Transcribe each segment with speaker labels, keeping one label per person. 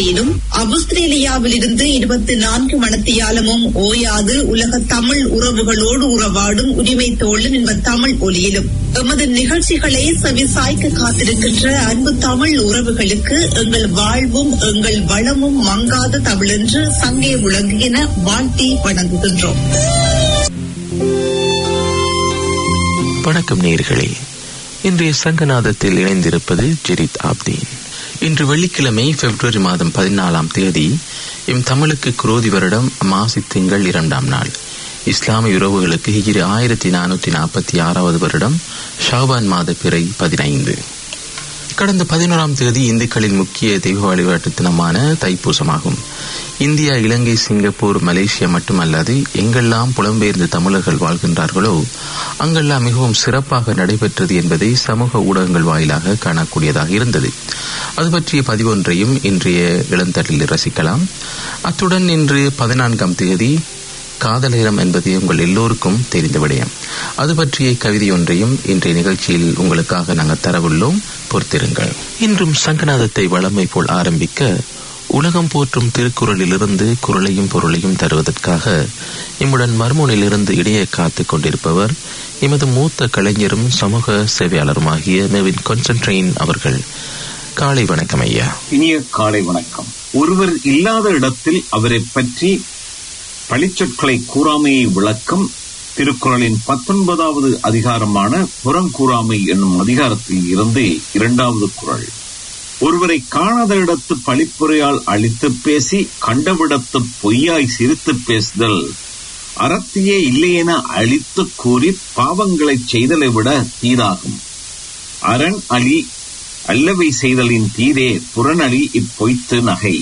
Speaker 1: வரையிலும் ஆஸ்திரேலியாவில் இருந்து இருபத்தி நான்கு மணத்தியாலமும் ஓயாது உலக தமிழ் உறவுகளோடு உறவாடும் உரிமை தோழன் என்ப தமிழ் ஒலியிலும் எமது நிகழ்ச்சிகளை செவிசாய்க்க காத்திருக்கின்ற அன்பு தமிழ் உறவுகளுக்கு எங்கள் வாழ்வும் எங்கள் வளமும் மங்காத தமிழென்று சங்கே விளங்குகின வாழ்த்தி வணங்குகின்றோம்
Speaker 2: வணக்கம் நேர்களே இன்றைய சங்கநாதத்தில் இணைந்திருப்பது ஜெரித் ஆப்தீன் இன்று வெள்ளிக்கிழமை பிப்ரவரி மாதம் பதினாலாம் தேதி எம் தமிழுக்கு குரோதி வருடம் மாசி திங்கள் இரண்டாம் நாள் இஸ்லாமிய உறவுகளுக்கு ஹிஜிரி ஆயிரத்தி நானூற்றி நாற்பத்தி ஆறாவது வருடம் ஷாபான் மாத பிறை பதினைந்து கடந்த பதினோராம் தேதி இந்துக்களின் முக்கிய தெய்வ வழிபாட்டு தினமான தைப்பூசமாகும் இந்தியா இலங்கை சிங்கப்பூர் மலேசியா மட்டுமல்லாது எங்கெல்லாம் புலம்பெயர்ந்த தமிழர்கள் வாழ்கின்றார்களோ அங்கெல்லாம் மிகவும் சிறப்பாக நடைபெற்றது என்பதை சமூக ஊடகங்கள் வாயிலாக காணக்கூடியதாக இருந்தது அது பற்றிய பதிவொன்றையும் இன்றைய இளந்தட்டில் ரசிக்கலாம் அத்துடன் இன்று பதினான்காம் தேதி காதலேரம் என்பது உங்கள் எல்லோருக்கும் தெரிந்த விடயம் அது பற்றிய கவிதை ஒன்றையும் இன்றைய நிகழ்ச்சியில் உங்களுக்காக நாங்கள் தரவுள்ளோம் பொறுத்திருங்கள் இன்றும் சங்கநாதத்தை வளமை போல் ஆரம்பிக்க உலகம் போற்றும் திருக்குறளிலிருந்து குரலையும் பொருளையும் தருவதற்காக இம்முடன் மர்மூனிலிருந்து இடையே காத்துக் கொண்டிருப்பவர் எமது மூத்த கலைஞரும் சமூக சேவையாளருமாகிய மெவின் கொன்சன்ட்ரெயின் அவர்கள் காலை வணக்கம் ஐயா
Speaker 3: இனிய காலை வணக்கம் ஒருவர் இல்லாத இடத்தில் அவரை பற்றி பழிச்சொற்களை கூறாமையை விளக்கும் திருக்குறளின் பத்தொன்பதாவது அதிகாரமான புறங்கூறாமை என்னும் அதிகாரத்தில் இருந்து இரண்டாவது குரல் ஒருவரை காணாத இடத்து பழிப்புரையால் அழித்து பேசி கண்டவிடத்து பொய்யாய் சிரித்து பேசுதல் அறத்தையே இல்லையென அழித்து கூறி பாவங்களைச் செய்தலை விட தீதாகும் அரண் அழி அல்லவை செய்தலின் தீரே புறநழி இப்பொய்த்து நகை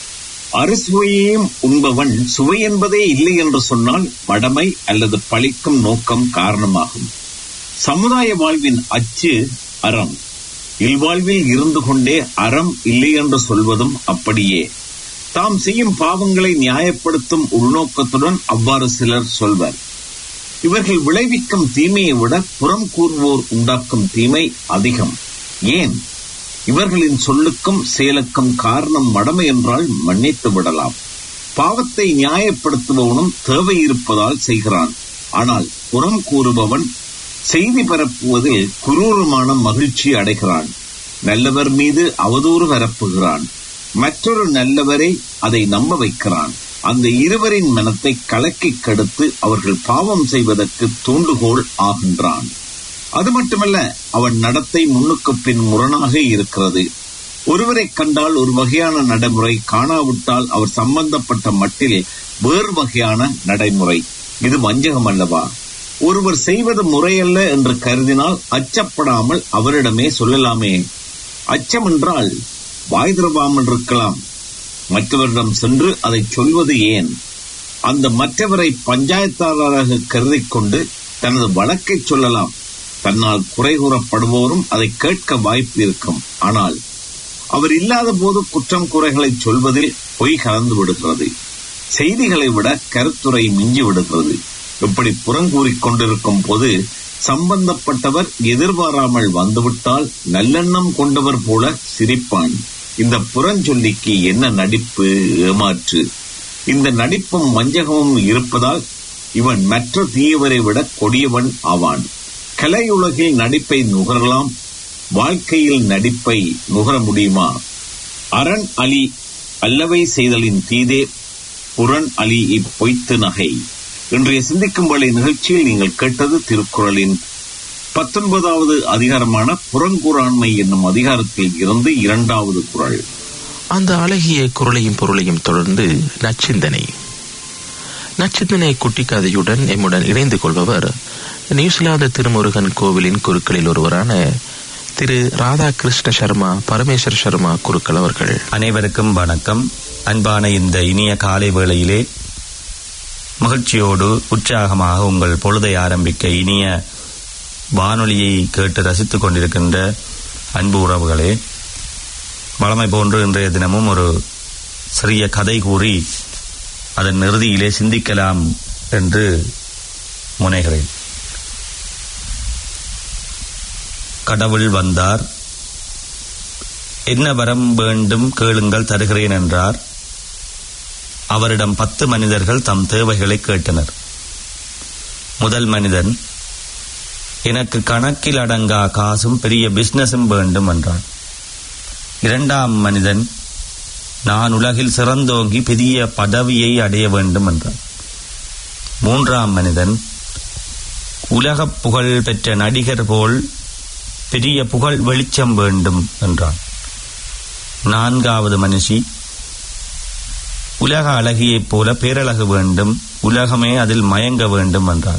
Speaker 3: அறுசுவையையும் உண்பவன் சுவை என்பதே இல்லை என்று சொன்னால் மடமை அல்லது பழிக்கும் நோக்கம் காரணமாகும் சமுதாய வாழ்வின் அச்சு அறம் இல்வாழ்வில் இருந்து கொண்டே அறம் இல்லை என்று சொல்வதும் அப்படியே தாம் செய்யும் பாவங்களை நியாயப்படுத்தும் உள்நோக்கத்துடன் அவ்வாறு சிலர் சொல்வர் இவர்கள் விளைவிக்கும் தீமையை விட புறம் கூறுவோர் உண்டாக்கும் தீமை அதிகம் ஏன் இவர்களின் சொல்லுக்கும் செயலுக்கும் காரணம் மடமை என்றால் மன்னித்து விடலாம் பாவத்தை நியாயப்படுத்துபவனும் தேவை இருப்பதால் செய்கிறான் ஆனால் புறம் கூறுபவன் செய்தி பரப்புவதில் குரூரமான மகிழ்ச்சி அடைகிறான் நல்லவர் மீது அவதூறு பரப்புகிறான் மற்றொரு நல்லவரை அதை நம்ப வைக்கிறான் அந்த இருவரின் மனத்தை கலக்கி கெடுத்து அவர்கள் பாவம் செய்வதற்கு தூண்டுகோல் ஆகின்றான் அது மட்டுமல்ல அவன் நடத்தை முன்னுக்கு பின் முரணாக இருக்கிறது ஒருவரை கண்டால் ஒரு வகையான நடைமுறை காணாவிட்டால் அவர் சம்பந்தப்பட்ட மட்டில் வேறு வகையான நடைமுறை இது வஞ்சகம் அல்லவா ஒருவர் செய்வது முறையல்ல என்று கருதினால் அச்சப்படாமல் அவரிடமே சொல்லலாமே அச்சம் என்றால் வாய் திரவாமல் இருக்கலாம் மற்றவரிடம் சென்று அதை சொல்வது ஏன் அந்த மற்றவரை பஞ்சாயத்தாளராக கருதி கொண்டு தனது வழக்கை சொல்லலாம் தன்னால் குறை கூறப்படுவோரும் அதை கேட்க வாய்ப்பு இருக்கும் ஆனால் அவர் இல்லாத போது குற்றம் குறைகளை சொல்வதில் பொய் கலந்து விடுகிறது செய்திகளை விட கருத்துரை மிஞ்சி விடுகிறது இப்படி புறங்கூறிக் கொண்டிருக்கும் போது சம்பந்தப்பட்டவர் எதிர்பாராமல் வந்துவிட்டால் நல்லெண்ணம் கொண்டவர் போல சிரிப்பான் இந்த புறஞ்சொல்லிக்கு என்ன நடிப்பு ஏமாற்று இந்த நடிப்பும் வஞ்சகமும் இருப்பதால் இவன் மற்ற தீயவரை விட கொடியவன் ஆவான் கலையுலகில் நடிப்பை நுகரலாம் வாழ்க்கையில் நடிப்பை நுகர முடியுமா அரண் அலி அல்லவை செய்தலின் தீதே புறன் அலி இப்பொய்த்து நகை இன்றைய சிந்திக்கும் வழி நிகழ்ச்சியில் நீங்கள் கேட்டது திருக்குறளின் பத்தொன்பதாவது அதிகாரமான புறங்கூறாண்மை என்னும் அதிகாரத்தில் இருந்து இரண்டாவது குரல்
Speaker 2: அந்த அழகிய குரலையும் பொருளையும் தொடர்ந்து நச்சிந்தனை நச்சிந்தனை குட்டிக்கதையுடன் எம்முடன் இணைந்து கொள்பவர் நியூசிலாந்து திருமுருகன் கோவிலின் குருக்களில் ஒருவரான திரு ராதாகிருஷ்ண சர்மா பரமேஸ்வர் சர்மா குருக்கள் அவர்கள்
Speaker 4: அனைவருக்கும் வணக்கம் அன்பான இந்த இனிய காலை வேளையிலே மகிழ்ச்சியோடு உற்சாகமாக உங்கள் பொழுதை ஆரம்பிக்க இனிய வானொலியை கேட்டு ரசித்துக் கொண்டிருக்கின்ற அன்பு உறவுகளே வளமை போன்று இன்றைய தினமும் ஒரு சிறிய கதை கூறி அதன் இறுதியிலே சிந்திக்கலாம் என்று முனைகிறேன் கடவுள் வந்தார் என்ன வரம் வேண்டும் கேளுங்கள் தருகிறேன் என்றார் அவரிடம் பத்து மனிதர்கள் தம் தேவைகளை கேட்டனர் முதல் மனிதன் எனக்கு கணக்கில் அடங்கா காசும் பெரிய பிசினஸும் வேண்டும் என்றான் இரண்டாம் மனிதன் நான் உலகில் சிறந்தோங்கி பெரிய பதவியை அடைய வேண்டும் என்றான் மூன்றாம் மனிதன் உலகப் புகழ் பெற்ற நடிகர் போல் பெரிய புகழ் வெளிச்சம் வேண்டும் என்றான் நான்காவது மனுஷி உலக அழகியைப் போல பேரழகு வேண்டும் உலகமே அதில் மயங்க வேண்டும் என்றார்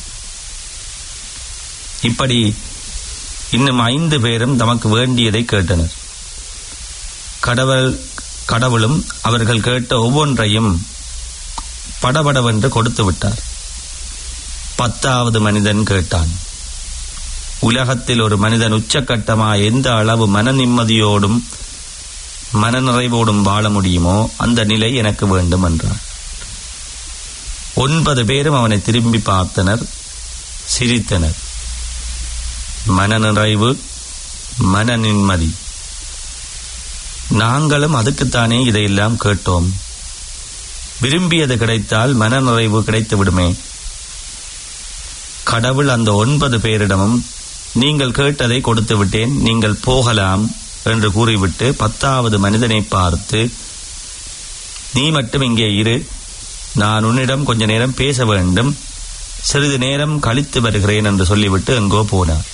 Speaker 4: இப்படி இன்னும் ஐந்து பேரும் தமக்கு வேண்டியதை கேட்டனர் கடவுள் கடவுளும் அவர்கள் கேட்ட ஒவ்வொன்றையும் படபடவென்று கொடுத்து விட்டார் பத்தாவது மனிதன் கேட்டான் உலகத்தில் ஒரு மனிதன் உச்சக்கட்டமாய் எந்த அளவு மன நிம்மதியோடும் மனநிறைவோடும் வாழ முடியுமோ அந்த நிலை எனக்கு வேண்டும் என்றான் ஒன்பது பேரும் அவனை திரும்பி பார்த்தனர் சிரித்தனர் மனநிறைவு மன நிம்மதி நாங்களும் அதுக்குத்தானே இதையெல்லாம் கேட்டோம் விரும்பியது கிடைத்தால் மனநிறைவு கிடைத்து விடுமே கடவுள் அந்த ஒன்பது பேரிடமும் நீங்கள் கேட்டதை கொடுத்து விட்டேன் நீங்கள் போகலாம் என்று கூறிவிட்டு பத்தாவது மனிதனை பார்த்து நீ மட்டும் இங்கே இரு நான் உன்னிடம் கொஞ்ச நேரம் பேச வேண்டும் சிறிது நேரம் கழித்து வருகிறேன் என்று சொல்லிவிட்டு எங்கோ போனார்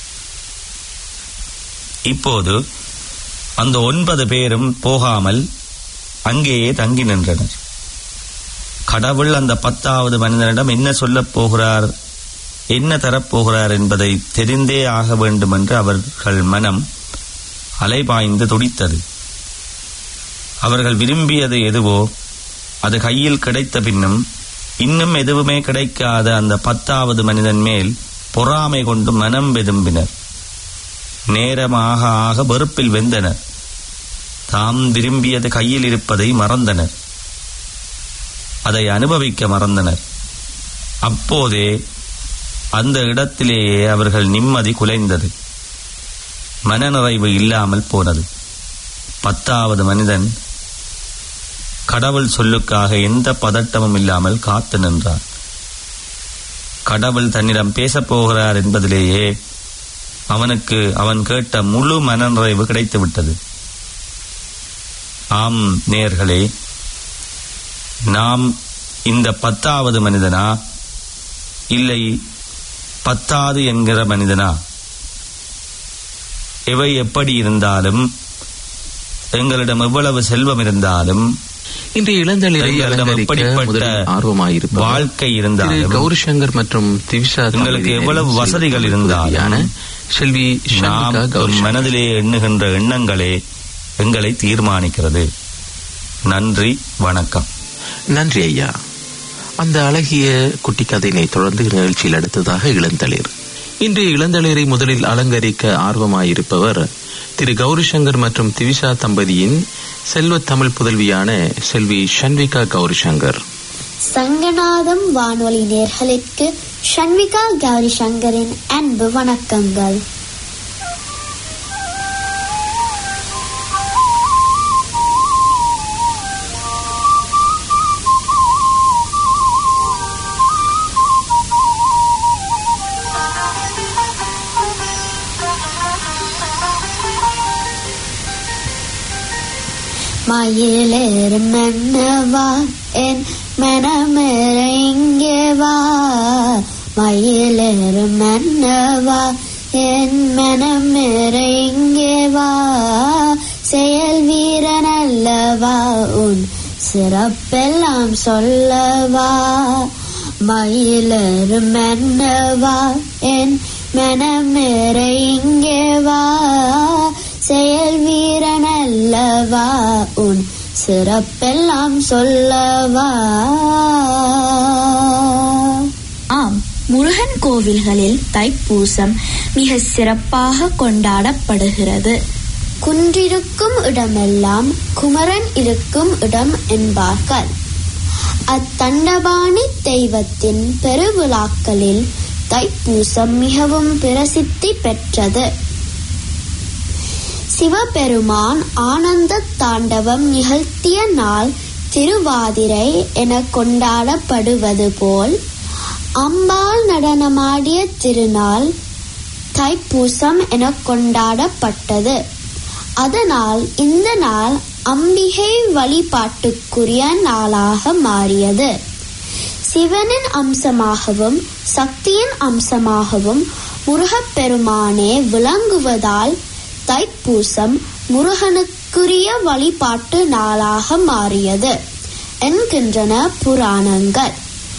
Speaker 4: இப்போது அந்த ஒன்பது பேரும் போகாமல் அங்கேயே தங்கி நின்றனர் கடவுள் அந்த பத்தாவது மனிதனிடம் என்ன சொல்லப் போகிறார் என்ன தரப்போகிறார் என்பதை தெரிந்தே ஆக வேண்டும் என்று அவர்கள் மனம் அலைபாய்ந்து துடித்தது அவர்கள் விரும்பியது எதுவோ அது கையில் கிடைத்த பின்னும் இன்னும் எதுவுமே கிடைக்காத அந்த பத்தாவது மனிதன் மேல் பொறாமை கொண்டு மனம் வெதும்பினர் நேரமாக ஆக வெறுப்பில் வெந்தனர் தாம் விரும்பியது கையில் இருப்பதை மறந்தனர் அதை அனுபவிக்க மறந்தனர் அப்போதே அந்த இடத்திலேயே அவர்கள் நிம்மதி குலைந்தது மனநிறைவு இல்லாமல் போனது பத்தாவது மனிதன் கடவுள் சொல்லுக்காக எந்த பதட்டமும் இல்லாமல் காத்து நின்றார் கடவுள் தன்னிடம் பேசப் போகிறார் என்பதிலேயே அவனுக்கு அவன் கேட்ட முழு மனநிறைவு கிடைத்துவிட்டது ஆம் நேர்களே நாம் இந்த பத்தாவது மனிதனா இல்லை பத்தாது என்கிற மனிதனா எவை எப்படி இருந்தாலும் எங்களிடம் எவ்வளவு செல்வம் இருந்தாலும்
Speaker 2: இன்றைய இளந்தளிரை
Speaker 4: எங்களிடம்
Speaker 2: அலங்கரிக்க
Speaker 4: எப்படிப்பட்ட
Speaker 2: முதலில் ஆர்வமாயிருப்பவர்
Speaker 4: வாழ்க்கை
Speaker 2: திரு
Speaker 4: இருந்தாலும்
Speaker 2: கௌரி சங்கர் மற்றும் திவிஷா
Speaker 4: எங்களுக்கு
Speaker 2: தம்பதியினரின்
Speaker 4: எவ்வளவு
Speaker 2: செல்வ
Speaker 4: வசதிகள் இருந்தாலும்
Speaker 2: உதவியான செல்வி
Speaker 4: நாம்
Speaker 2: ஷண்முகா கௌரி சங்கர்.
Speaker 4: மனதிலே எண்ணுகின்ற எண்ணங்களே எங்களை தீர்மானிக்கிறது நன்றி வணக்கம்
Speaker 2: நன்றி ஐயா அந்த அழகிய குட்டி கதையினை தொடர்ந்து நிகழ்ச்சியில் அடுத்ததாக இளந்தளிர் இன்றைய இளந்தளிரை முதலில் அலங்கரிக்க ஆர்வமாயிருப்பவர் திரு கௌரிசங்கர் மற்றும் திவிஷா தம்பதியின் செல்வ தமிழ் புதல்வியான செல்வி ஷண்விகா கௌரிசங்கர்
Speaker 5: சங்கநாதம் வானொலி நேர்களுக்கு ஷண்விகா கௌரி சங்கரின் அன்பு வணக்கங்கள் மயிலேறு மன்னவா என் மனமிறங்கே வா மயிலேறு மன்னவா என் மனமிறங்கே வா செயல் வீரன் அல்லவா உன் சிறப்பெல்லாம் சொல்லவா மயிலேறு மன்னவா என் மனமிறங்கே வா செயல் வீரன் அல்லவா உன் சிறப்பெல்லாம் சொல்லவா
Speaker 6: ஆம் முருகன் கோவில்களில் தைப்பூசம் மிக சிறப்பாக கொண்டாடப்படுகிறது
Speaker 5: குன்றிருக்கும் இடமெல்லாம் குமரன் இருக்கும் இடம் என்பார்கள் அத்தண்டபாணி தெய்வத்தின் பெருவிழாக்களில் தைப்பூசம் மிகவும் பிரசித்தி பெற்றது சிவபெருமான் ஆனந்த தாண்டவம் நிகழ்த்திய நாள் திருவாதிரை என கொண்டாடப்படுவது போல் அம்பாள் நடனமாடிய திருநாள் தைப்பூசம் என கொண்டாடப்பட்டது அதனால் இந்த நாள் அம்பிகை வழிபாட்டுக்குரிய நாளாக மாறியது சிவனின் அம்சமாகவும் சக்தியின் அம்சமாகவும் முருகப்பெருமானே விளங்குவதால் தைப்பூசம் முருகனுக்குரிய வழிபாட்டு நாளாக மாறியது என்கின்றன புராணங்கள்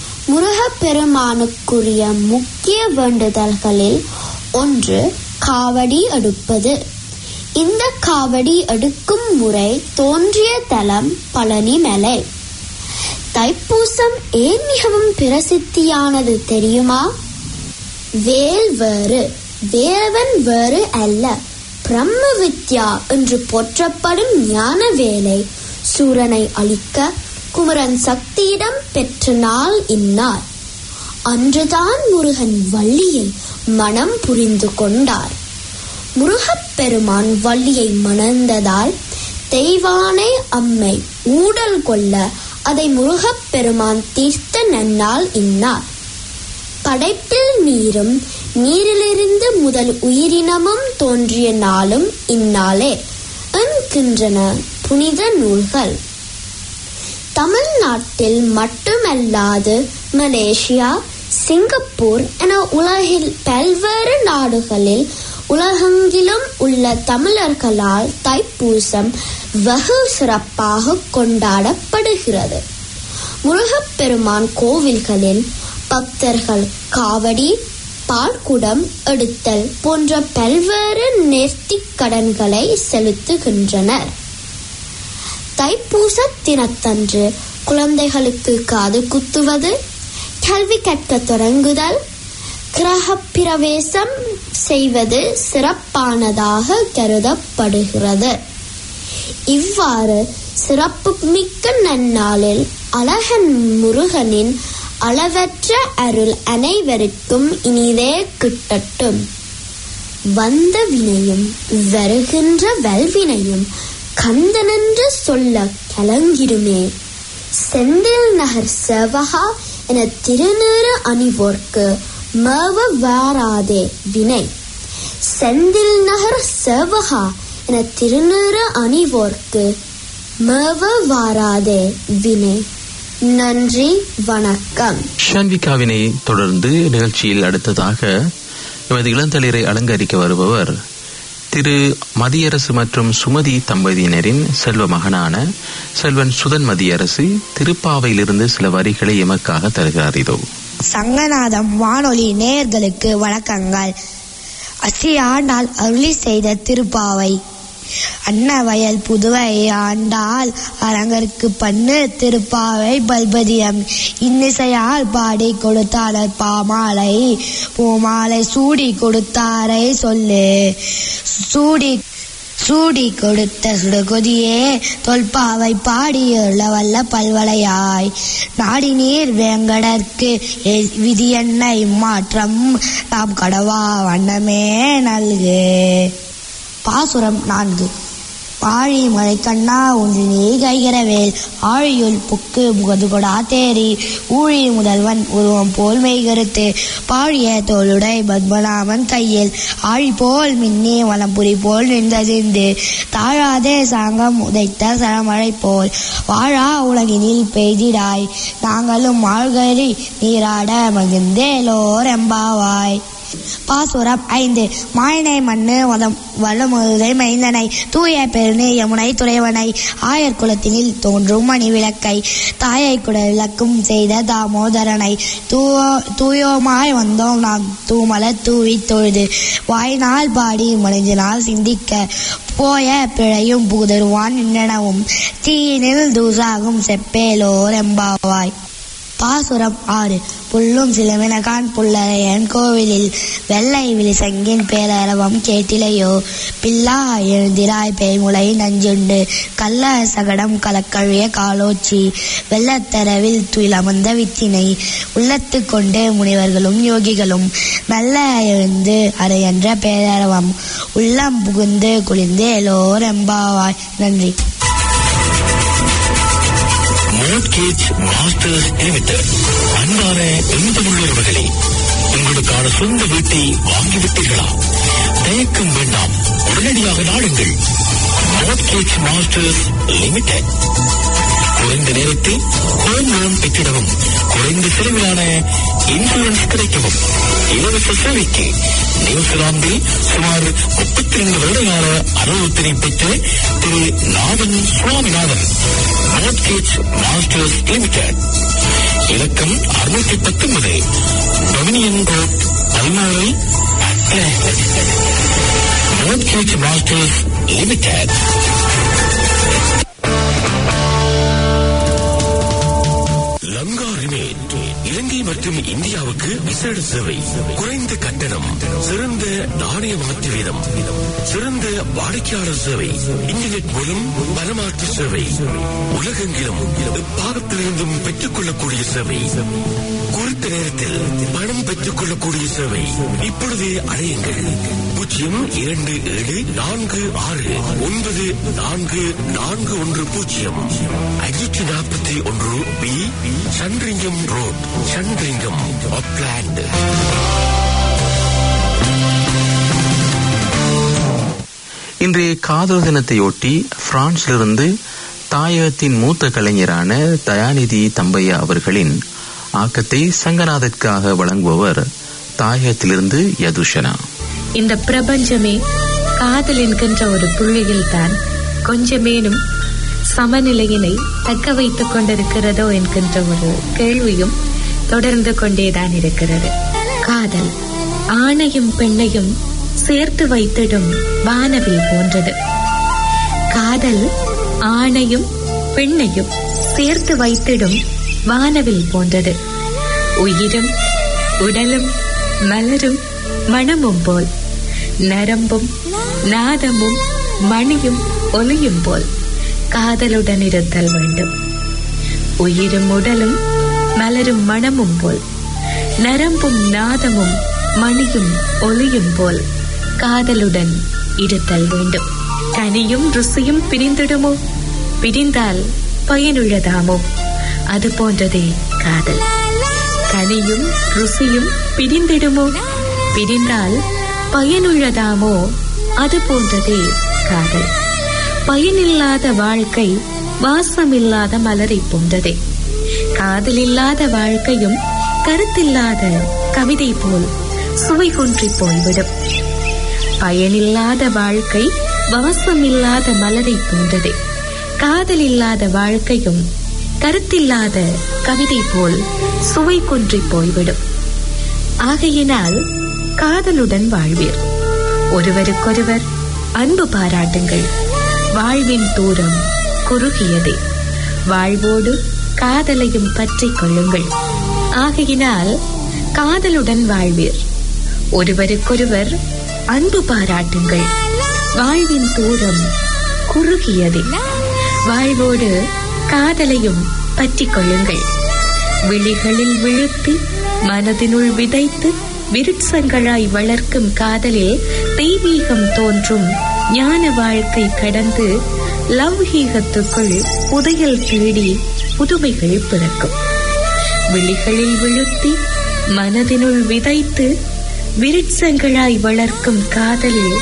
Speaker 5: முருகப்பெருமானுக்குரிய முக்கிய வேண்டுதல்களில் ஒன்று காவடி எடுப்பது இந்த காவடி எடுக்கும் முறை தோன்றிய தலம் பழனி மலை தைப்பூசம் ஏன் மிகவும் பிரசித்தியானது தெரியுமா வேல் வேறு வேறவன் வேறு அல்ல பிரம்ம வித்யா என்று போற்றப்படும் ஞான வேலை சூரனை அழிக்க குமரன் சக்தியிடம் பெற்ற நாள் இந்நாள் அன்றுதான் முருகன் வள்ளியை மனம் புரிந்து கொண்டார் முருகப்பெருமான் வள்ளியை மணந்ததால் தெய்வானை அம்மை ஊடல் கொள்ள அதை முருகப்பெருமான் தீர்த்த நன்னாள் இன்னார் படைப்பில் நீரும் நீரிலிருந்து முதல் உயிரினமும் தோன்றிய நாளும் இந்நாளே என்கின்றன புனித நூல்கள் தமிழ்நாட்டில் மட்டுமல்லாது மலேசியா சிங்கப்பூர் என உலகில் பல்வேறு நாடுகளில் உலகெங்கிலும் உள்ள தமிழர்களால் தைப்பூசம் வெகு சிறப்பாக கொண்டாடப்படுகிறது முருகப்பெருமான் கோவில்களில் பக்தர்கள் காவடி பால்குடம் எடுத்தல் போன்ற பல்வேறு நேர்த்திக் கடன்களை செலுத்துகின்றனர் தைப்பூச தினத்தன்று குழந்தைகளுக்கு காது குத்துவது கல்வி கற்க தொடங்குதல் கிரக பிரவேசம் செய்வது சிறப்பானதாக கருதப்படுகிறது இவ்வாறு சிறப்பு மிக்க நன்னாளில் அழகன் முருகனின் அளவற்ற அருள் அனைவருக்கும் இனிதே கிட்டட்டும் வந்த வினையும் வருகின்ற வல்வினையும் கந்தனென்று சொல்ல கலங்கிடுமே செந்தில் நகர் சேவகா என திருநீறு அணிவோர்க்கு மேவ வாராதே வினை செந்தில் நகர் சேவகா என திருநீறு அணிவோர்க்கு மேவ வாராதே வினை நன்றி வணக்கம்
Speaker 2: ஷான்விகாவினை தொடர்ந்து நிகழ்ச்சியில் அடுத்ததாக எமது இளந்தளிரை அலங்கரிக்க வருபவர் திரு மதியரசு மற்றும் சுமதி தம்பதியினரின் செல்வ மகனான செல்வன் சுதன் மதியரசு திருப்பாவையிலிருந்து சில வரிகளை எமக்காக தருகிறார் இதோ
Speaker 7: சங்கநாதம் வானொலி நேயர்களுக்கு வணக்கங்கள் அசி ஆண்டால் அருளி செய்த திருப்பாவை அன்னவயல் புதுவை ஆண்டால் அரங்கற்கு பண்ணு திருப்பாவை பல்பதியம் இன்னிசையால் பாடி கொடுத்தாளர் பாமாலை பூமாலை சூடி கொடுத்தாரை சொல்லு சூடி சூடி கொடுத்த சுடுகொதியே தொல்பாவை பாடியுள்ள வல்ல பல்வளையாய் நாடி நீர் வேங்கடற்கு எ- விதி என்ன இம்மாற்றம் நாம் கடவா வண்ணமே நல்கு பாசுரம் நான்கு பாழி மலை கண்ணா ஒன்று நீ கைகிறவேல் ஆழியுள் புக்கு முகது கொடா தேரி ஊழி முதல்வன் உருவம் போல் மெய்கருத்து பாழிய தோளுடை பத்மநாமன் கையில் ஆழி போல் மின்னி வலம்புரி போல் நின்றதிந்து தாழாதே சாங்கம் உதைத்த சரமழை போல் வாழா உலகினில் பெய்திடாய் நாங்களும் மாழ்கறி நீராட மகிழ்ந்தேலோர் எம்பாவாய் பாசுரம் ஐந்து மாயனை மண்ணு வதம் வல்லமுதை மைந்தனை தூய பெருநே யமுனை துறைவனை ஆயர் குலத்தினில் தோன்றும் மணி விளக்கை தாயை குட விளக்கும் செய்த தாமோதரனை தூயோ தூயோமாய் வந்தோம் நாம் தூமல தூவி தொழுது வாய்நாள் பாடி மனிதனால் சிந்திக்க போய பிழையும் புகுதருவான் நின்னனவும் தீயினில் தூசாகும் செப்பேலோர் எம்பாவாய் பாசுரம் ஆறு புல்லும் சிலமினகான் புல்லரையன் கோவிலில் வெள்ளை விழிசங்கின் பேரரவம் கேட்டிலையோ பில்லா எழுந்திராய் பேய்முளை நஞ்சுண்டு கள்ள சகடம் கலக்கழிய காலோச்சி வெள்ளத்தரவில் துயிலமர்ந்த வித்தினை உள்ளத்து கொண்டு முனிவர்களும் யோகிகளும் மெல்ல எழுந்து அறையன்ற பேரரவம் உள்ளம் புகுந்து குளிர்ந்து எல்லோர் எம்பாவாய் நன்றி
Speaker 8: மோட்கேஜ் மாஸ்டர்ஸ் லிமிடெட் அன்பான எந்தமுள்ளவர்களே உங்களுக்கான சொந்த வீட்டை வாங்கிவிட்டீர்களா தயக்கம் வேண்டாம் உடனடியாக நாடுங்கள் மோட்கேஜ் மாஸ்டர்ஸ் லிமிடெட் குறைந்த நேரத்தில் ஹோம் லோன் பெற்றிடவும் குறைந்த செலவிலான இன்சூரன்ஸ் கிடைக்கவும் இலவச சேவைக்கு நியூசிலாந்தில் சுமார் முப்பத்தி ரெண்டு வருடகால அனுபவத்தினை பெற்ற Thiru Nathan Swaminathan Mortgage Masters Limited இலக்கம் அறுநூற்றி பத்தொன்பது டொமினியன் ரோட் பல்மாறை Mortgage Masters Limited Lanka remit Ilangai மற்றும் இந்தியாவுக்கு விசேட சேவை குறைந்த கட்டணம் சிறந்த நாணய மாற்று வீதம் சிறந்த வாடிக்கையாளர் சேவை இன்டர்நெட் மூலம் பணமாற்று சேவை உலகெங்கிலும் பாகத்திலிருந்தும் பெற்றுக் கொள்ளக்கூடிய சேவை குறித்த நேரத்தில் பணம் பெற்றுக் கொள்ளக்கூடிய சேவை இப்பொழுது அழையுங்கள் பூஜ்ஜியம் இரண்டு ஏழு நான்கு ஆறு ஒன்பது நான்கு நான்கு ஒன்று பூஜ்ஜியம் ஐநூற்றி நாற்பத்தி ஒன்று B Sandringham road Sandringham Auckland
Speaker 2: இன்றைய காதல் தினத்தையொட்டி பிரான்சிலிருந்து தாயகத்தின் மூத்த கலைஞரான தயாநிதி தம்பையா அவர்களின் ஆக்கத்தை சங்கநாதற்காக வழங்குபவர் தாயகத்திலிருந்து யதுஷனா
Speaker 9: இந்த பிரபஞ்சமே காதல் என்கின்ற ஒரு புள்ளியில் தான் கொஞ்சமேனும் சமநிலையினை தக்க வைத்துக் கொண்டிருக்கிறதோ என்கின்ற ஒரு கேள்வியும் தொடர்ந்து கொண்டேதான் இருக்கிறது காதல் ஆணையும் பெண்ணையும் சேர்த்து வைத்திடும் வானவில் போன்றது காதல் ஆணையும் பெண்ணையும் சேர்த்து வைத்திடும் வானவில் போன்றது உயிரும் உடலும் மலரும் மனமும் போல் நரம்பும் நாதமும் மணியும் ஒலியும் போல் காதலுடன் இருத்தல் வேண்டும் உயிரும் உடலும் மலரும் மனமும் போல் நரம்பும் நாதமும் மணியும் ஒளியும் போல் காதலுடன் இருத்தல் வேண்டும் கனியும் ருசியும் பிரிந்திடுமோ பிரிந்தால் பயனுள்ளதாமோ அது போன்றதே காதல் கனியும் ருசியும் பிரிந்திடுமோ பிரிந்தால் பயனுள்ளதாமோ அது போன்றதே காதல் பயனில்லாத வாழ்க்கை வாசமில்லாத மலரை போன்றதே காதலில்லாத வாழ்க்கையும் கருத்தில்லாத கவிதை போல் சுவை குன்றி போய்விடும் பயனில்லாத வாழ்க்கை வாசமில்லாத மலரை போன்றதே காதல் இல்லாத வாழ்க்கையும் கருத்தில்லாத கவிதை போல் சுவை குன்றி போய்விடும் ஆகையினால் காதலுடன் வாழ்வீர் ஒருவருக்கொருவர் அன்பு பாராட்டுங்கள் வாழ்வின் தூரம் குறுகியதே வாழ்வோடு காதலையும் பற்றிக் கொள்ளுங்கள் ஆகையினால் காதலுடன் வாழ்வீர் ஒருவருக்கொருவர் அன்பு பாராட்டுங்கள் வாழ்வின் தூரம் குறுகியதே வாழ்வோடு காதலையும் பற்றிக் கொள்ளுங்கள் விழிகளில் விழுத்தி மனதினுள் விதைத்து விருட்சங்களாய் வளர்க்கும் காதலில் தெய்வீகம் தோன்றும் ஞான வாழ்க்கை கடந்து லௌகீகத்துக்குள் புதையல் தேடி புதுமைகள் பிறக்கும் விழிகளில் விழுத்தி மனதினுள் விதைத்து விருட்சங்களாய் வளர்க்கும் காதலில்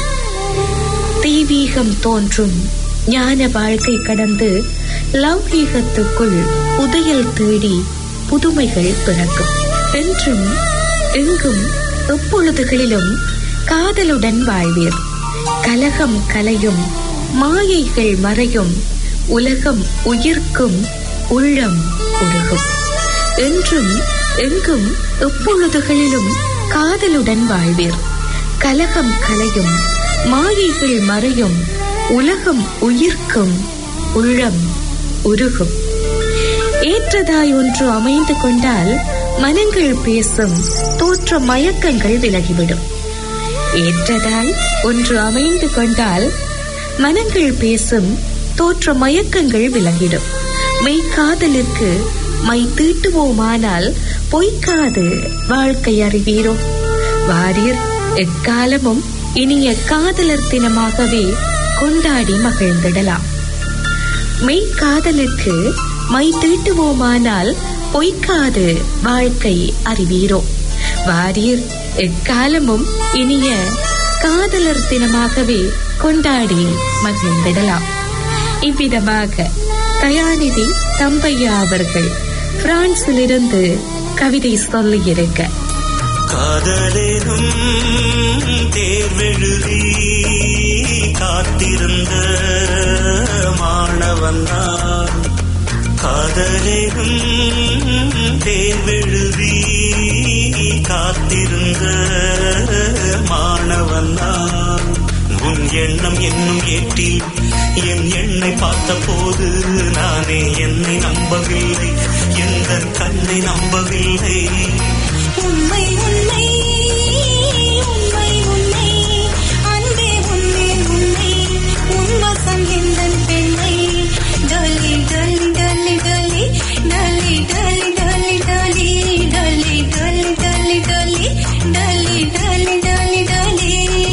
Speaker 9: தெய்வீகம் தோன்றும் ஞான வாழ்க்கை கடந்து லௌகீகத்துக்குள் புதையல் தேடி புதுமைகள் பிறக்கும் என்றும் எங்கும் எப்பொழுதுகளிலும் காதலுடன் வாழ்வீர் கலகம் கலையும் மாயைகள் மறையும் உலகம் உயிர்க்கும் உள்ளம் உருகும் என்றும் எங்கும் எப்பொழுதுகளிலும் காதலுடன் வாழ்வீர் கலகம் கலையும் மாயைகள் மறையும் உலகம் உயிர்க்கும் உள்ளம் உருகும் ஏற்றதாய் ஒன்று அமைந்து கொண்டால் மனங்கள் பேசும் தோற்ற மயக்கங்கள் விலகிவிடும் ஏற்றதாய் ஒன்று அமைந்து கொண்டால் மனங்கள் பேசும் தோற்ற மயக்கங்கள் விலகிடும் மெய்க்காதலுக்கு மை தீட்டுவோமானால் பொய்க்காது வாழ்க்கை அறிவீரோ வாரியர் எக்காலமும் இனிய காதலர் தினமாகவே கொண்டாடி மகிழ்ந்திடலாம் மெய்க்காதலுக்கு மை தீட்டுவோமானால் பொய்க்காது வாழ்க்கை அறிவீரோ வாரியர் எக்காலமும் இனிய காதலர் தினமாகவே கொண்டாடி மகிழ்ந்திடலாம் இவ்விதமாக தயாநிதி தம்பையா அவர்கள் பிரான்சிலிருந்து கவிதை சொல்லியிருக்க
Speaker 10: காதலேனும் தேர்வெழுதி காத்திருந்த மாணவன் நான் காதலேனும் தேர்வெழுதி காத்திருந்த மாணவன் நான் உன் எண்ணம் என்னும் ஏற்றில் என் எண்ணை பார்த்த போது நானே என்னை நம்பவில்லை எந்த கண்ணை நம்பவில்லை
Speaker 11: உண்மை உண்மை உண்மை உண்மை அன்பே உண்மை உண்மை உன்வசம் எந்தன் பெண்ணை டலி டலி டலி டலி டலி டலி டலி டலி டலி டலி டலி டலி டலி டலி டலி டலி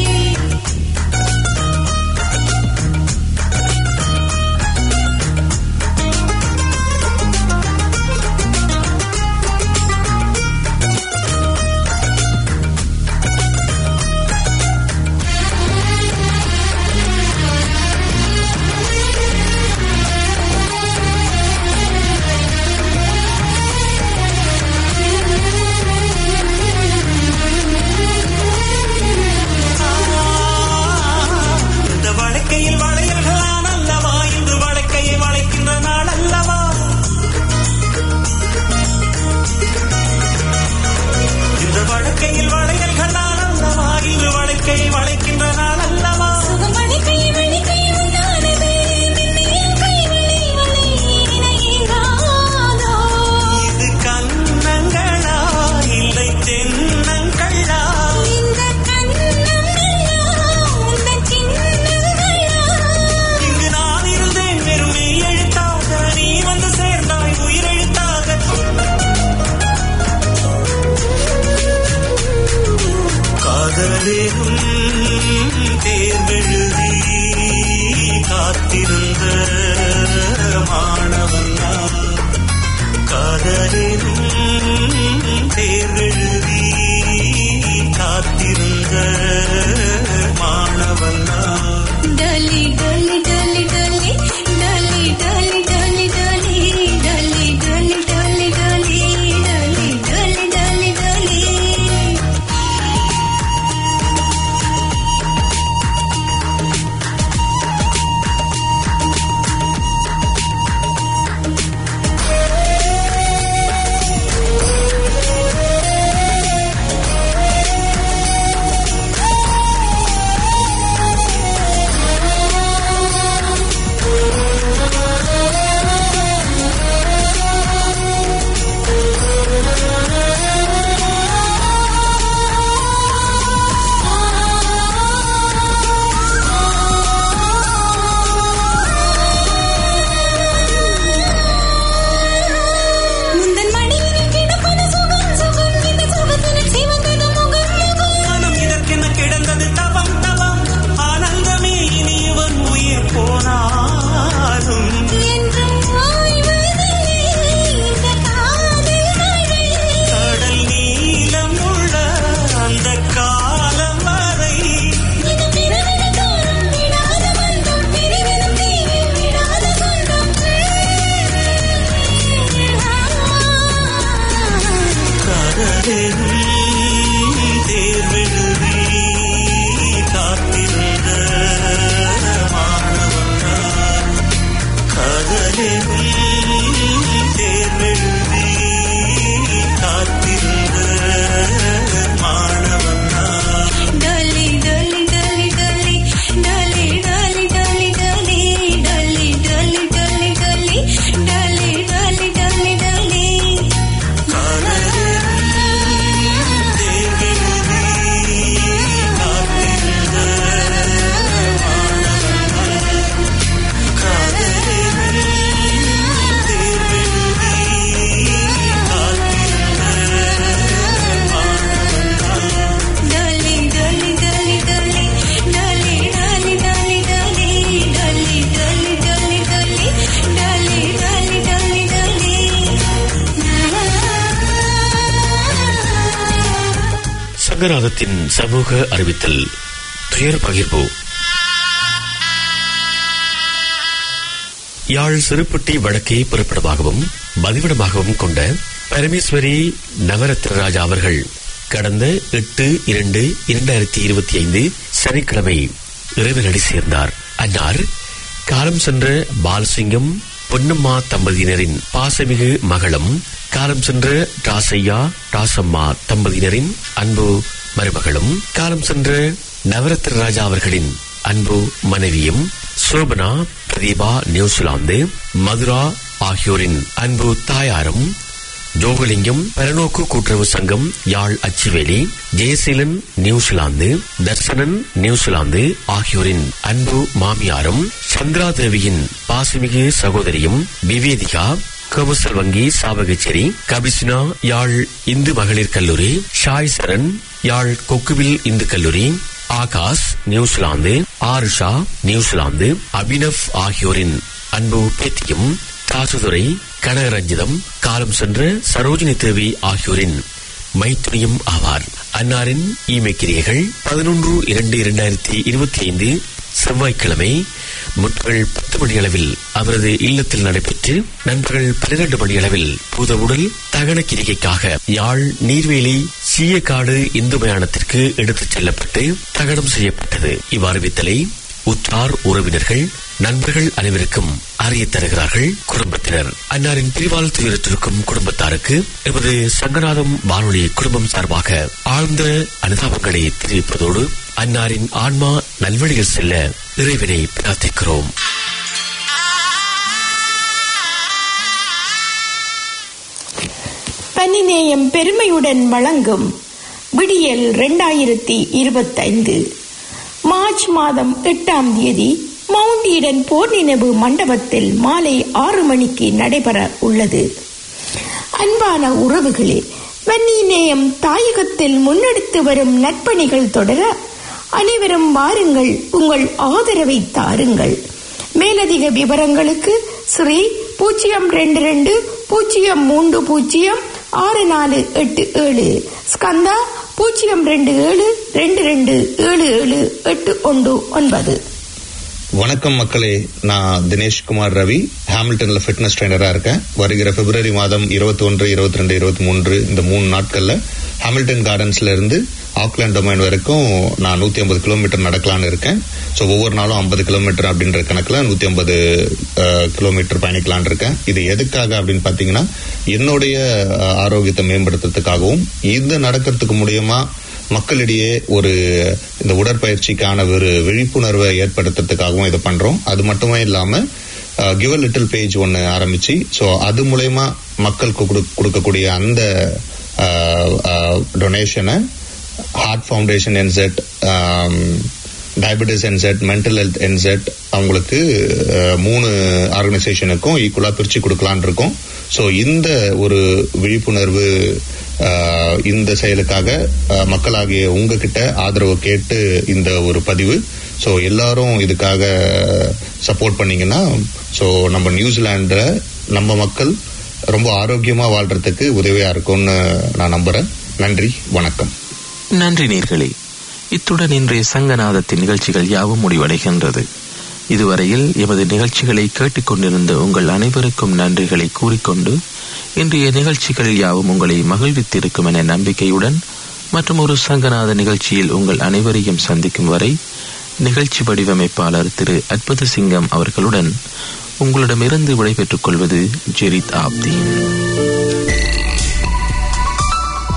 Speaker 10: இந்த வழக்கையில் வளையல்களான் அல்லவா இன்று வழக்கையை வளைக்கின்ற நாள் அல்லவா இந்த வழக்கையில் வளையல்களான் அல்லவா இன்று வழக்கையை வளைக்கின்ற நாள் அல்லவா
Speaker 11: சுகமணி கை மணி கை உண்டானது மென்மையின் கை வளை வளை இணையேகாதோ
Speaker 10: இது கண்ணங்களா இல்லை தென்னங்களா
Speaker 11: இந்த கண்ணம் எல்லாம் உந்தன் சின்னங்களா
Speaker 10: இங்கு நான் இருந்தேன் வெறும் மெய் எழுத்தாக நீ வந்து சேர்ந்தாய் உயிரெழுத்தாக காதலேனும் தேர்வெழுதி காத்திருந்த மாணவன் நான். காதலேனும் தேர்வெழுதி காத்திருந்த மாணவன் நான்.
Speaker 11: டலி டலி டலி டலி டலி டலி டலி டலி டலி டலி டலி டலி டலி டலி டலி டலி முந்தன் மடியினில் கிடப்பது சுகம் சுகம் இந்த சுகத்தினில் சிவந்தது முகம் முகம்
Speaker 10: மனம் இதற்கென கிடந்தது தவம் தவம் ஆனந்தமே இனி இவன் உயிர் போனாலும்
Speaker 11: என்றும் ஓய்வதில்லை இந்த காதல் மழை
Speaker 10: கடல் நீளம் உள்ள அந்த காலம் வரை
Speaker 11: இது பிறவிட தோறும் விடாத பந்தம் பிரிவினும் தீயில் விடாத சொந்தம்
Speaker 10: கடலும் தேர்வெழுதி காத்திருந்த மாணவன் நான். கடலும் தேர்வெழுதி காத்திருந்த மாணவன் நான்.
Speaker 11: டலி டலி டலி டலி டலி டலி டலி டலி டலி டலி டலி டலி டலி டலி டலி
Speaker 8: சங்கநாதத்தின் சமூக அறிவித்தல் துயர் பகிர்வு யாழ் சிறுப்பட்டி வடக்கே புறப்படமாகவும் பதிவிடமாகவும் கொண்ட பரமேஸ்வரி நவரத்னராஜா அவர்கள் கடந்த எட்டு இரண்டு இரண்டாயிரத்தி இருபத்தி ஐந்து சனிக்கிழமை இறைவனடி சேர்ந்தார் அன்னார் காலம் சென்ற பாலசிங்கம் பொன்னம்மா தம்பதியினரின் பாசமிகு மகளும் காலம் சென்ற ராசையா ராசம்மா தம்பதியினரின் அன்பு மருமகளும் காலம் சென்ற நவரத்ன ராஜா அவர்களின் அன்பு மனைவியும் சோபனா பிரதீபா நியூசிலாந்து மதுரா ஆகியோரின் அன்பு தாயாரும் ஜோகலிங்கம் பரநோக்கு கூட்டுறவு சங்கம் யாழ் அச்சுவேலி ஜெயசீலன் நியூசிலாந்து தர்சனன் நியூசிலாந்து ஆகியோரின் அன்பு மாமியாரும் சந்திரா தேவியின் பாசமிகு சகோதரியும் விவேதிகா கவுசல் வங்கி சாவகச்சேரி கபிசினா யாழ் இந்து மகளிர் கல்லூரி ஷாய் சரண் யாழ் கொக்குவில் இந்து கல்லூரி ஆகாஷ் நியூசிலாந்து ஆருஷா நியூசிலாந்து அபினவ் ஆகியோரின் அன்பு பேத்தியும் தாசுதுரை கனகரஞ்சிதம் காலம் சென்ற சரோஜினி தேவி ஆகியோரின் மைத்துனியும் ஆவார் அன்னாரின் ஈமைக்கிரியைகள் பதினொன்று இரண்டு இரண்டாயிரத்தி இருபத்தி ஐந்து செவ்வாய்க்கிழமை முற்பகல் பத்து மணி அளவில் அவரது இல்லத்தில் நடைபெற்று நண்பகல் பன்னிரண்டு மணி அளவில் பூத உடல் தகன கிரிகைக்காக யாழ் நீர்வேலி சீயக்காடு இந்து மயானத்திற்கு எடுத்துச் செல்லப்பட்டு தகனம் செய்யப்பட்டது இவ்வறிவித்தலை உற்றார் உறவினர்கள் நண்பர்கள் அனைவருக்கும் அறிய தருகிறார்கள் குடும்பத்தினர் அன்னாரின் பிரிவால் துயரத்திற்கும் குடும்பத்தாருக்கு எமது சங்கநாதம் வானொலி குடும்பம் சார்பாக ஆழ்ந்த அனுதாபங்களை தெரிவிப்பதோடு அன்னாரின் ஆன்மா நல்வழியில் செல்ல இறைவனை பிரார்த்திக்கிறோம்
Speaker 12: பனிநேயம் பெருமையுடன் வழங்கும் விடியல் இரண்டாயிரத்தி இருபத்தைந்து மார்ச் மாதம் எட்டாம் தேதி மவுண்ட் ஈடன் போர் நினைவு மண்டபத்தில் மாலை ஆறு மணிக்கு நடைபெற உள்ளது அன்பான உறவுகளே வன்னிநேயம் தாயகத்தில் முன்னெடுத்து வரும் நற்பணிகள் தொடர அனைவரும் வாருங்கள் உங்கள் ஆதரவை தாருங்கள் மேலதிக விவரங்களுக்கு ஸ்ரீ பூஜ்ஜியம் ரெண்டு ரெண்டு பூஜ்ஜியம் மூன்று பூஜ்ஜியம் ஆறு நாலு எட்டு ஏழு ஸ்கந்தா பூஜ்ஜியம் ரெண்டு ஏழு ரெண்டு ரெண்டு ஏழு ஏழு எட்டு ஒன்று ஒன்பது
Speaker 13: வணக்கம் மக்களே நான் தினேஷ்குமார் ரவி ஹாமில்டன்ல ஃபிட்னஸ் ட்ரைனரா இருக்கேன் வருகிற பிப்ரவரி மாதம் இருபத்தி ஒன்று இருபத்தி ரெண்டு இருபத்தி மூன்று இந்த மூணு நாட்கள்ல ஹாமில்டன் கார்டன்ஸ்ல இருந்து ஆக்லாண்ட் டொமைன் வரைக்கும் நான் நூத்தி ஐம்பது கிலோமீட்டர் நடக்கலாம்னு இருக்கேன் ஸோ ஒவ்வொரு நாளும் ஐம்பது கிலோமீட்டர் அப்படின்ற கணக்குல நூத்தி ஐம்பது கிலோமீட்டர் பயணிக்கலாம்னு இருக்கேன் இது எதுக்காக அப்படின்னு பாத்தீங்கன்னா என்னுடைய அஹ், ஆரோக்கியத்தை மேம்படுத்துறதுக்காகவும் இது நடக்கிறதுக்கு மூலியமா மக்களிடையே ஒரு இந்த உடற்பயிற்சிக்கான ஒரு விழிப்புணர்வை ஏற்படுத்துறதுக்காகவும் இதை பண்றோம் அது மட்டுமே இல்லாம கிவ் லிட்டில் பேஜ் ஒன்று ஆரம்பிச்சு ஸோ அது மூலயமா மக்களுக்கு கொடு- கொடுக்கக்கூடிய அந்த டொனேஷனை Heart Foundation NZ Diabetes NZ Mental Health NZ அவங்களுக்கு அஹ், மூணு ஆர்கனைசேஷனுக்கும் ஈக்குவலாக பிரித்து கொடுக்கலான் இருக்கோம் ஸோ இந்த ஒரு விழிப்புணர்வு அஹ், இந்த செயலுக்காக அஹ், மக்களாகிய உங்ககிட்ட ஆதரவு கேட்டு இந்த ஒரு பதிவு ஸோ எல்லாரும் இதுக்காக சப்போர்ட் பண்ணீங்கன்னா ஸோ நம்ம நியூசிலாண்டில் நம்ம மக்கள் ரொம்ப ஆரோக்கியமா வாழ்றதுக்கு உதவியா இருக்கும்னு நான் நம்புறேன் நன்றி வணக்கம்
Speaker 2: நன்றி நேர்களே இத்துடன் இன்றைய சங்கநாதத்தின் நிகழ்ச்சிகள் யாவும் முடிவடைகின்றது இதுவரையில் எமது நிகழ்ச்சிகளை கேட்டுக்கொண்டிருந்த உங்கள் அனைவருக்கும் நன்றிகளை கூறிக்கொண்டு இன்றைய நிகழ்ச்சிகள் யாவும் உங்களை மகிழ்வித்திருக்கும் என நம்பிக்கையுடன் மற்றும் ஒரு சங்கநாத நிகழ்ச்சியில் உங்கள் அனைவரையும் சந்திக்கும் வரை நிகழ்ச்சி வடிவமைப்பாளர் திரு அற்புத சிங்கம் அவர்களுடன் உங்களிடமிருந்து விடைபெற்றுக் கொள்வது ஜெரித் ஆப்தீன்